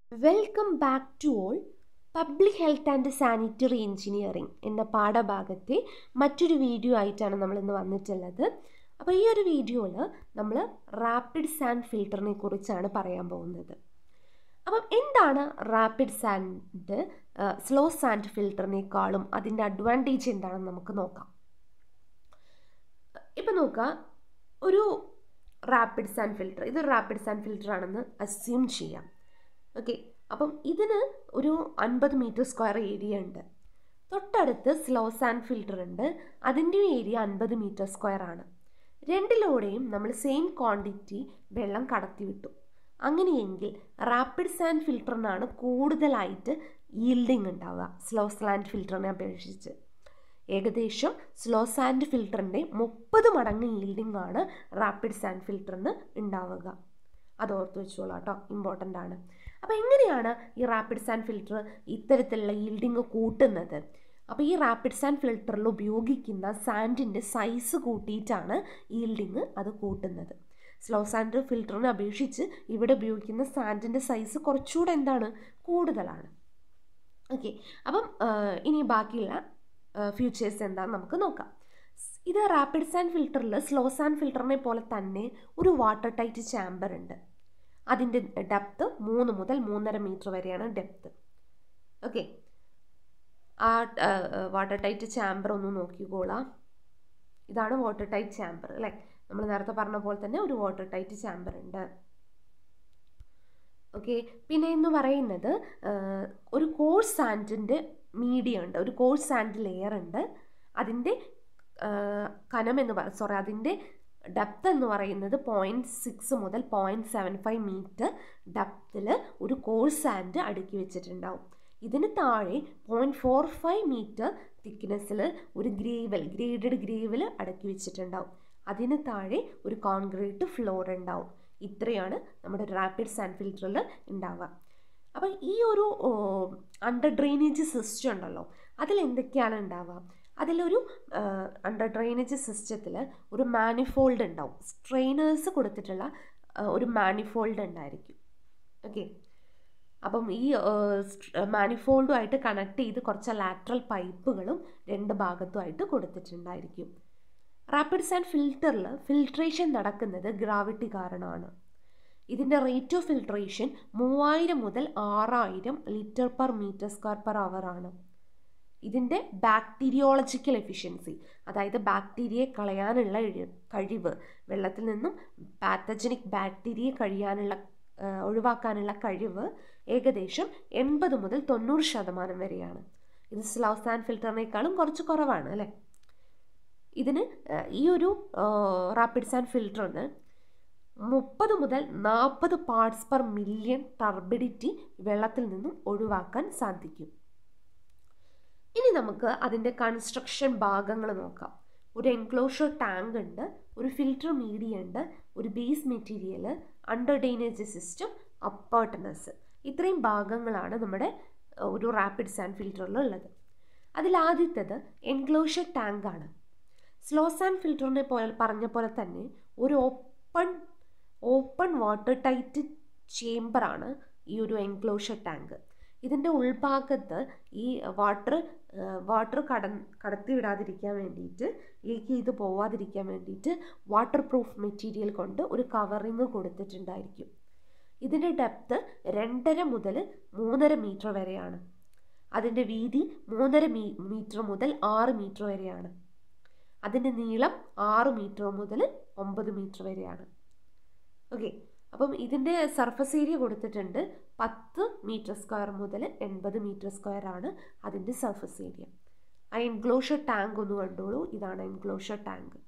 welcome back to all public health and sanitary engineering എന്ന പാഠഭാഗത്തെ മറ്റൊരു വീഡിയോ ആയിട്ടാണ് നമ്മൾ ഇന്ന് വന്നിട്ടുള്ളത് അപ്പോൾ ഈ ഒരു വീഡിയോയിൽ നമ്മൾ റാപ്പിഡ് സാൻഡ് ഫിൽറ്ററിനെ കുറിച്ചാണ് പറയാൻ പോകുന്നത് അപ്പം എന്താണ് റാപ്പിഡ് സാൻഡ് സ്ലോ സാൻഡ് ഫിൽറ്ററിനേക്കാളും അതിൻ്റെ അഡ്വാൻറ്റേജ് എന്താണെന്ന് നമുക്ക് നോക്കാം ഇപ്പം നോക്കുക ഒരു റാപ്പിഡ് സാൻഡ് ഫിൽറ്റർ ഇതൊരു റാപ്പിഡ് സാൻഡ് ഫിൽറ്റർ ആണെന്ന് അസ്യൂം ചെയ്യാം ഓക്കെ അപ്പം ഇതിന് ഒരു അൻപത് മീറ്റർ സ്ക്വയർ ഏരിയ ഉണ്ട് തൊട്ടടുത്ത് സ്ലോ സാൻഡ് ഫിൽറ്റർ ഉണ്ട് അതിൻ്റെ ഏരിയ അൻപത് മീറ്റർ സ്ക്വയർ ആണ് രണ്ടിലൂടെയും നമ്മൾ സെയിം ക്വാണ്ടിറ്റി വെള്ളം കടത്തി വിട്ടു അങ്ങനെയെങ്കിൽ റാപ്പിഡ് സാൻഡ് ഫിൽറ്ററിനാണ് കൂടുതലായിട്ട് ഈൽഡിങ് ഉണ്ടാവുക സ്ലോ സാൻഡ് ഫിൽറ്ററിനെ അപേക്ഷിച്ച് ഏകദേശം സ്ലോ സാൻഡ് ഫിൽറ്ററിൻ്റെ മുപ്പത് മടങ്ങ് ഈൽഡിംഗ് ആണ് റാപ്പിഡ് സാൻഡ് ഫിൽറ്ററിന് ഉണ്ടാവുക അത് ഓർത്ത് വെച്ചോളാം കേട്ടോ ഇമ്പോർട്ടൻ്റ് ആണ് അപ്പോൾ എങ്ങനെയാണ് ഈ റാപ്പിഡ് സാൻഡ് ഫിൽറ്റർ ഇത്തരത്തിലുള്ള ഈൽഡിങ് കൂട്ടുന്നത് അപ്പോൾ ഈ റാപ്പിഡ് സാൻഡ് ഫിൽറ്ററിൽ ഉപയോഗിക്കുന്ന സാൻഡിൻ്റെ സൈസ് കൂട്ടിയിട്ടാണ് ഈൽഡിങ് അത് കൂട്ടുന്നത് സ്ലോ സാൻഡ് ഫിൽറ്ററിനെ അപേക്ഷിച്ച് ഇവിടെ ഉപയോഗിക്കുന്ന സാൻഡിൻ്റെ സൈസ് കുറച്ചുകൂടെ എന്താണ് കൂടുതലാണ് ഓക്കെ അപ്പം ഇനി ബാക്കിയുള്ള ഫ്യൂച്ചേഴ്സ് എന്താണെന്ന് നമുക്ക് നോക്കാം ഇത് റാപ്പിഡ് സാൻഡ് ഫിൽറ്ററിൽ സ്ലോ സാൻഡ് ഫിൽറ്ററിനെ പോലെ തന്നെ ഒരു വാട്ടർ ടൈറ്റ് ചാമ്പർ ഉണ്ട് അതിൻ്റെ ഡെപ്ത് മൂന്ന് മുതൽ മൂന്നര മീറ്റർ വരെയാണ് ഡെപ്ത് ഓക്കെ ആ വാട്ടർ ടൈറ്റ് ചാമ്പർ ഒന്ന് നോക്കിക്കോളാം ഇതാണ് വാട്ടർ ടൈറ്റ് ചാമ്പർ അല്ലേ നമ്മൾ നേരത്തെ പറഞ്ഞ പോലെ തന്നെ ഒരു വാട്ടർ ടൈറ്റ് ചാമ്പർ ഉണ്ട് ഓക്കെ പിന്നെ എന്ന് പറയുന്നത് ഒരു കോഴ്സ് സാൻഡിൻ്റെ മീഡിയ ഉണ്ട് ഒരു കോഴ്സ് സാൻഡ് ലെയർ ഉണ്ട് അതിൻ്റെ കനം എന്ന് പറ സോറി അതിൻ്റെ ഡെപ്ത് എന്ന് പറയുന്നത് പോയിൻറ്റ് സിക്സ് മുതൽ പോയിൻറ്റ് സെവൻ ഫൈവ് മീറ്റർ ഡെപ്തിൽ ഒരു കോഴ്സ് സാൻഡ് അടുക്കി വെച്ചിട്ടുണ്ടാവും ഇതിന് താഴെ പോയിൻറ്റ് ഫോർ ഫൈവ് മീറ്റർ തിക്നെസ്സിൽ ഒരു ഗ്രേവൽ ഗ്രേഡഡ് ഗ്രേവൽ അടക്കി വെച്ചിട്ടുണ്ടാവും അതിന് താഴെ ഒരു കോൺക്രീറ്റ് ഫ്ലോർ ഉണ്ടാവും ഇത്രയാണ് നമ്മുടെ റാപ്പിഡ് സാൻഡ് ഫിൽറ്ററിൽ ഉണ്ടാവുക അപ്പോൾ ഈ ഒരു അണ്ടർ ഡ്രെയിനേജ് സിസ്റ്റം ഉണ്ടല്ലോ അതിൽ എന്തൊക്കെയാണ് ഉണ്ടാവുക അതിലൊരു അണ്ടർ ഡ്രെയിനേജ് സിസ്റ്റത്തിൽ ഒരു മാനിഫോൾഡ് ഉണ്ടാവും സ്ട്രെയിനേഴ്സ് കൊടുത്തിട്ടുള്ള ഒരു മാനിഫോൾഡ് ഉണ്ടായിരിക്കും ഓക്കെ അപ്പം ഈ മാനിഫോൾഡുമായിട്ട് കണക്ട് ചെയ്ത് കുറച്ച് ലാറ്ററൽ പൈപ്പുകളും രണ്ട് ഭാഗത്തുമായിട്ട് കൊടുത്തിട്ടുണ്ടായിരിക്കും റാപ്പിഡ് സാൻഡ് ഫിൽറ്ററിൽ ഫിൽട്രേഷൻ നടക്കുന്നത് ഗ്രാവിറ്റി കാരണമാണ് ഇതിൻ്റെ റേറ്റ് ഓഫ് ഫിൽട്രേഷൻ മൂവായിരം മുതൽ ആറായിരം litre per metre square per hour ആണ് ഇതിൻ്റെ ബാക്ടീരിയോളജിക്കൽ എഫിഷ്യൻസി അതായത് ബാക്ടീരിയയെ കളയാനുള്ള കഴിവ് വെള്ളത്തിൽ നിന്നും പാത്തജനിക് ബാക്ടീരിയയെ കഴിയാനുള്ള ഒഴിവാക്കാനുള്ള കഴിവ് ഏകദേശം എൺപത് മുതൽ തൊണ്ണൂറ് ശതമാനം വരെയാണ് ഇത് സ്ലോ സാൻഡ് ഫിൽറ്ററിനേക്കാളും കുറച്ച് കുറവാണ് അല്ലേ ഇതിന് ഈ ഒരു റാപ്പിഡ് സാൻഡ് ഫിൽറ്ററിന് മുപ്പത് മുതൽ നാൽപ്പത് പാർട്സ് പെർ മില്യൺ ടർബിഡിറ്റി വെള്ളത്തിൽ നിന്നും ഒഴിവാക്കാൻ സാധിക്കും ഇനി നമുക്ക് അതിൻ്റെ കൺസ്ട്രക്ഷൻ ഭാഗങ്ങൾ നോക്കാം ഒരു എൻക്ലോഷർ ടാങ്ക് ഉണ്ട് ഒരു ഫിൽറ്റർ മീഡിയ ഉണ്ട് ഒരു base material under drainage system appurtenances ഇത്രയും ഭാഗങ്ങളാണ് നമ്മുടെ ഒരു റാപ്പിഡ് സാൻഡ് ഫിൽറ്ററിൽ ഉള്ളത് അതിലാദ്യത്തേത് എൻക്ലോഷർ ടാങ്ക് ആണ് സ്ലോ സാൻഡ് ഫിൽറ്ററിനെ പോലെ പറഞ്ഞ പോലെ തന്നെ ഒരു ഓപ്പൺ ഓപ്പൺ വാട്ടർ ടൈറ്റ് ചേംബറാണ് ഈ ഒരു എൻക്ലോഷർ ടാങ്ക് ഇതിൻ്റെ ഉൾഭാഗത്ത് ഈ വാട്ടർ വാട്ടർ കട കടത്തി വിടാതിരിക്കാൻ വേണ്ടിയിട്ട് ലീക്ക് ചെയ്ത് പോവാതിരിക്കാൻ വേണ്ടിയിട്ട് വാട്ടർ പ്രൂഫ് മെറ്റീരിയൽ കൊണ്ട് ഒരു കവറിങ് കൊടുത്തിട്ടുണ്ടായിരിക്കും ഇതിൻ്റെ ഡെപ്ത് രണ്ടര മുതൽ മൂന്നര മീറ്റർ വരെയാണ് അതിൻ്റെ വീതി മൂന്നര മീ മീറ്റർ മുതൽ ആറ് മീറ്റർ വരെയാണ് അതിൻ്റെ നീളം ആറ് മീറ്റർ മുതൽ ഒമ്പത് മീറ്റർ വരെയാണ് ഓക്കെ അപ്പം ഇതിൻ്റെ സർഫസ് ഏരിയ കൊടുത്തിട്ടുണ്ട് പത്ത് മീറ്റർ സ്ക്വയർ മുതൽ എൺപത് മീറ്റർ സ്ക്വയർ ആണ് അതിൻ്റെ സർഫസ് ഏരിയ ആ എൻക്ലോഷർ ടാങ്ക് ഒന്ന് കണ്ടോളൂ ഇതാണ് എൻക്ലോഷർ ടാങ്ക്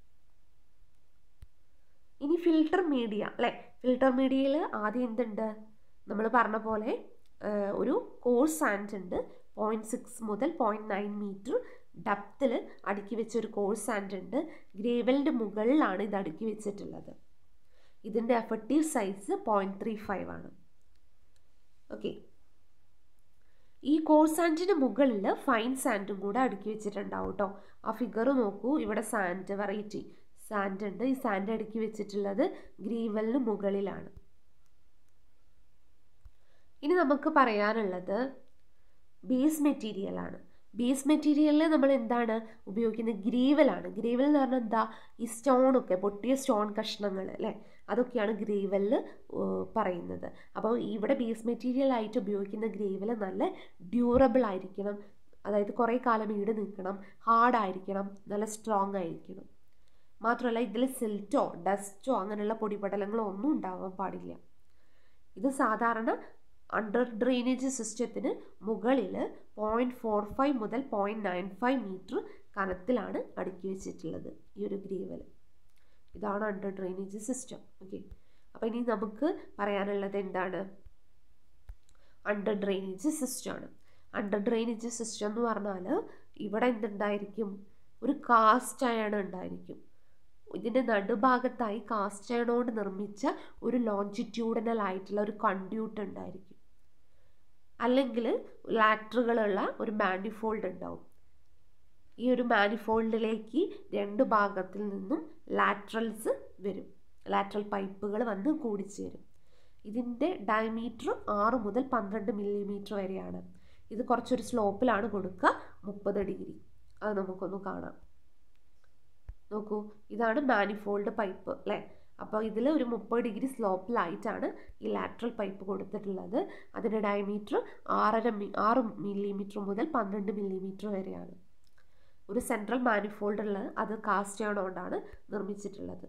ഇനി ഫിൽട്ടർ മീഡിയ അല്ലേ ഫിൽട്ടർ മീഡിയയിൽ ആദ്യം എന്തുണ്ട് നമ്മൾ പറഞ്ഞ പോലെ ഒരു കോഴ്സ് സാൻഡ് ഉണ്ട് പോയിൻറ്റ് സിക്സ് മുതൽ പോയിൻറ്റ് നയൻ മീറ്റർ ഡെപ്തിൽ അടുക്കി വെച്ച ഒരു കോഴ്സ് സാൻഡ് ഉണ്ട് ഗ്രേവലിൻ്റെ മുകളിലാണ് ഇത് അടുക്കി വെച്ചിട്ടുള്ളത് ഇതിൻ്റെ effective size point three five ആണ് ഓക്കെ ഈ കോഴ്സ് സാൻഡിന് മുകളിൽ ഫൈൻ സാൻഡും കൂടെ അടുക്കി വെച്ചിട്ടുണ്ടാവും കേട്ടോ ആ ഫിഗർ നോക്കൂ ഇവിടെ സാൻഡ് വെറൈറ്റി സാൻഡ് ഉണ്ട് ഈ സാൻഡ് അടുക്കി വെച്ചിട്ടുള്ളത് ഗ്രീവലിന് മുകളിലാണ് ഇനി നമുക്ക് പറയാനുള്ളത് ബേസ് മെറ്റീരിയലാണ് ബേസ് മെറ്റീരിയലിൽ നമ്മൾ എന്താണ് ഉപയോഗിക്കുന്നത് ഗ്രീവലാണ് ഗ്രീവൽ എന്ന് പറഞ്ഞാൽ എന്താ ഈ സ്റ്റോണൊക്കെ പൊട്ടിയ സ്റ്റോൺ കഷ്ണങ്ങൾ അല്ലേ അതൊക്കെയാണ് ഗ്രേവലിൽ പറയുന്നത് അപ്പോൾ ഇവിടെ ബേസ് മെറ്റീരിയൽ ആയിട്ട് ഉപയോഗിക്കുന്ന ഗ്രേവൽ നല്ല ഡ്യൂറബിൾ ആയിരിക്കണം അതായത് കുറേ കാലം ഈട് നിൽക്കണം ഹാർഡായിരിക്കണം നല്ല സ്ട്രോങ് ആയിരിക്കണം മാത്രമല്ല ഇതിൽ സിൽറ്റോ ഡസ്റ്റോ അങ്ങനെയുള്ള പൊടിപടലങ്ങളോ ഒന്നും ഉണ്ടാവാൻ പാടില്ല ഇത് സാധാരണ അണ്ടർ ഡ്രെയിനേജ് സിസ്റ്റത്തിന് മുകളിൽ പോയിൻറ്റ് ഫോർ ഫൈവ് മുതൽ പോയിൻറ്റ് നയൻ ഫൈവ് മീറ്റർ കനത്തിലാണ് അടുക്കി വെച്ചിട്ടുള്ളത് ഈ ഒരു ഗ്രേവൽ ഇതാണ് അണ്ടർ ഡ്രെയിനേജ് സിസ്റ്റം ഓക്കെ അപ്പോൾ ഇനി നമുക്ക് പറയാനുള്ളത് എന്താണ് അണ്ടർ ഡ്രെയിനേജ് സിസ്റ്റമാണ് അണ്ടർ ഡ്രെയിനേജ് സിസ്റ്റം എന്ന് പറഞ്ഞാൽ ഇവിടെ എന്തുണ്ടായിരിക്കും ഒരു കാസ്റ്റ് അയൺ ഉണ്ടായിരിക്കും ഇതിൻ്റെ നടുഭാഗത്തായി കാസ്റ്റ് അയൺ കൊണ്ട് നിർമ്മിച്ച ഒരു ലോഞ്ചിറ്റ്യൂഡിനൽ ആയിട്ടുള്ള ഒരു കണ്ട്യൂട്ട് ഉണ്ടായിരിക്കും അല്ലെങ്കിൽ ലാറ്ററുകളുള്ള ഒരു മാനിഫോൾഡ് ഉണ്ടാവും ഈ ഒരു മാനിഫോൾഡിലേക്ക് രണ്ട് ഭാഗത്തിൽ നിന്നും ലാറ്ററൽസ് വരും ലാറ്ററൽ പൈപ്പുകൾ വന്ന് കൂടിച്ചേരും ഇതിൻ്റെ ഡയമീറ്റർ ആറ് മുതൽ പന്ത്രണ്ട് മില്ലിമീറ്റർ വരെയാണ് ഇത് കുറച്ചൊരു സ്ലോപ്പിലാണ് കൊടുക്കുക മുപ്പത് ഡിഗ്രി അത് നമുക്കൊന്ന് കാണാം നോക്കൂ ഇതാണ് മാനിഫോൾഡ് പൈപ്പ് അല്ലേ അപ്പോൾ ഇതിൽ ഒരു മുപ്പത് ഡിഗ്രി സ്ലോപ്പിലായിട്ടാണ് ഈ ലാറ്ററൽ പൈപ്പ് കൊടുത്തിട്ടുള്ളത് അതിൻ്റെ ഡയമീറ്റർ ആറര മി ആറ് മില്ലിമീറ്റർ മുതൽ പന്ത്രണ്ട് മില്ലിമീറ്റർ വരെയാണ് ഒരു സെൻട്രൽ മാനിഫോൾഡുള്ള അത് കാസ്റ്റ് കൊണ്ടാണ് നിർമ്മിച്ചിട്ടുള്ളത്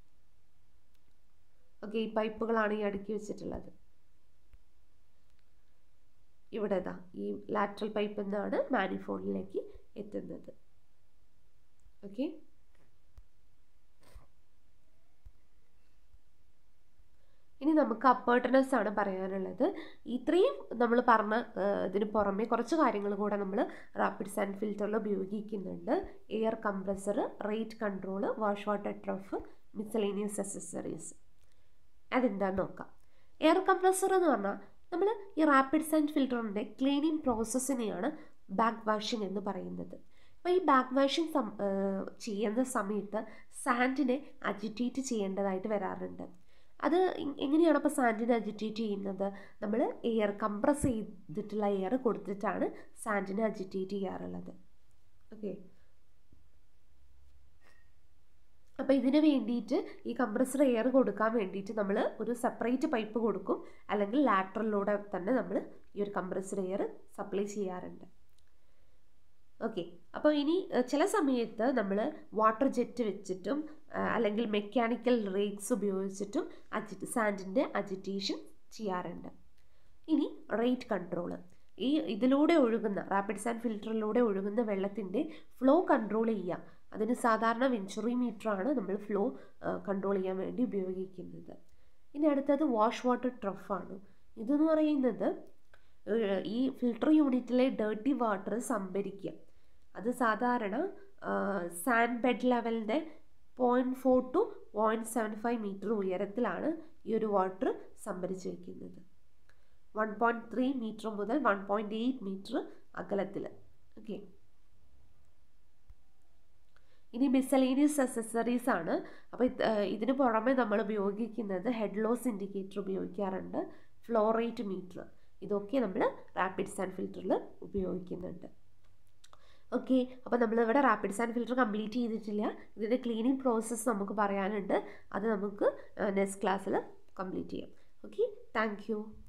ഓക്കെ ഈ പൈപ്പുകളാണ് ഈ അടുക്കി വെച്ചിട്ടുള്ളത് ഇവിടെ ഇതാ ഈ ലാറ്ററൽ പൈപ്പ് എന്നാണ് മാനിഫോൾഡിലേക്ക് എത്തുന്നത് ഓക്കെ ഇനി നമുക്ക് അപ്പേർട്ടനസ് ആണ് പറയാനുള്ളത് ഇത്രയും നമ്മൾ പറഞ്ഞ ഇതിന് പുറമെ കുറച്ച് കാര്യങ്ങൾ കൂടെ നമ്മൾ റാപ്പിഡ് സാൻഡ് ഫിൽറ്ററിൽ ഉപയോഗിക്കുന്നുണ്ട് air compressor rate control wash water trough miscellaneous accessories അതെന്താന്ന് നോക്കാം എയർ കംപ്രസർ എന്ന് പറഞ്ഞാൽ നമ്മൾ ഈ റാപ്പിഡ് സാൻഡ് ഫിൽറ്ററിൻ്റെ ക്ലീനിങ് പ്രോസസ്സിനെയാണ് ബാക്ക് വാഷിംഗ് എന്ന് പറയുന്നത് അപ്പോൾ ഈ ബാക്ക് വാഷിംഗ് സം ചെയ്യുന്ന സമയത്ത് സാൻഡിനെ അജിറ്റേറ്റ് ചെയ്യേണ്ടതായിട്ട് വരാറുണ്ട് അത് എങ്ങനെയാണ് അപ്പോൾ സാൻഡിനെ അജിറ്റേറ്റ് ചെയ്യുന്നത് നമ്മൾ എയർ കംപ്രസ് ചെയ്തിട്ടുള്ള എയർ കൊടുത്തിട്ടാണ് സാൻഡിനെ അജിറ്റേറ്റ് ചെയ്യാറുള്ളത് ഓക്കെ അപ്പോൾ ഇതിന് വേണ്ടിയിട്ട് ഈ കംപ്രസർ എയർ കൊടുക്കാൻ വേണ്ടിയിട്ട് നമ്മൾ ഒരു സെപ്പറേറ്റ് പൈപ്പ് കൊടുക്കും അല്ലെങ്കിൽ ലാറ്ററിലൂടെ തന്നെ നമ്മൾ ഈ ഒരു കംപ്രസർ എയർ സപ്ലൈ ചെയ്യാറുണ്ട് ഓക്കെ അപ്പോൾ ഇനി ചില സമയത്ത് നമ്മൾ വാട്ടർ ജെറ്റ് വെച്ചിട്ടും അല്ലെങ്കിൽ മെക്കാനിക്കൽ റേക്സ് ഉപയോഗിച്ചിട്ടും അജി സാൻഡിൻ്റെ അജിറ്റേഷൻ ചെയ്യാറുണ്ട് ഇനി റേറ്റ് കൺട്രോൾ ഈ ഇതിലൂടെ ഒഴുകുന്ന റാപ്പിഡ് സാൻഡ് ഫിൽറ്ററിലൂടെ ഒഴുകുന്ന വെള്ളത്തിൻ്റെ ഫ്ലോ കൺട്രോൾ ചെയ്യുക അതിന് സാധാരണ വെഞ്ചുറി മീറ്ററാണ് നമ്മൾ ഫ്ലോ കൺട്രോൾ ചെയ്യാൻ വേണ്ടി ഉപയോഗിക്കുന്നത് ഇനി അടുത്തത് വാഷ് വാട്ടർ ട്രഫാണ് ഇതെന്ന് പറയുന്നത് ഈ ഫിൽട്ടർ യൂണിറ്റിലെ ഡേർട്ടി വാട്ടർ സംഭരിക്കുക അത് സാധാരണ സാൻഡ് ബെഡ് ലെവലിൻ്റെ point four to point seven five metre ഉയരത്തിലാണ് ഈ ഒരു വാട്ടർ സംഭരിച്ച് വയ്ക്കുന്നത് വൺ പോയിൻറ്റ് ത്രീ മീറ്റർ മുതൽ വൺ പോയിൻറ്റ് എയ്റ്റ് മീറ്റർ അകലത്തിൽ ഓക്കെ ഇനി മിസലേനിയസ് അസസറീസ് ആണ് അപ്പോൾ ഇതിന് പുറമെ നമ്മൾ ഉപയോഗിക്കുന്നത് ഹെഡ് ലോസ് ഇൻഡിക്കേറ്റർ ഉപയോഗിക്കാറുണ്ട് ഫ്ലോറേറ്റ് മീറ്റർ ഇതൊക്കെ നമ്മൾ റാപ്പിഡ് സാൻഡ് ഫിൽറ്ററിൽ ഉപയോഗിക്കുന്നുണ്ട് ഓക്കെ അപ്പോൾ നമ്മളിവിടെ റാപ്പിഡ് സാൻഡ് ഫിൽറ്റർ കംപ്ലീറ്റ് ചെയ്തിട്ടില്ല ഇതിൻ്റെ ക്ലീനിങ് പ്രോസസ്സ് നമുക്ക് പറയാനുണ്ട് അത് നമുക്ക് നെക്സ്റ്റ് ക്ലാസ്സിൽ കംപ്ലീറ്റ് ചെയ്യാം ഓക്കെ താങ്ക്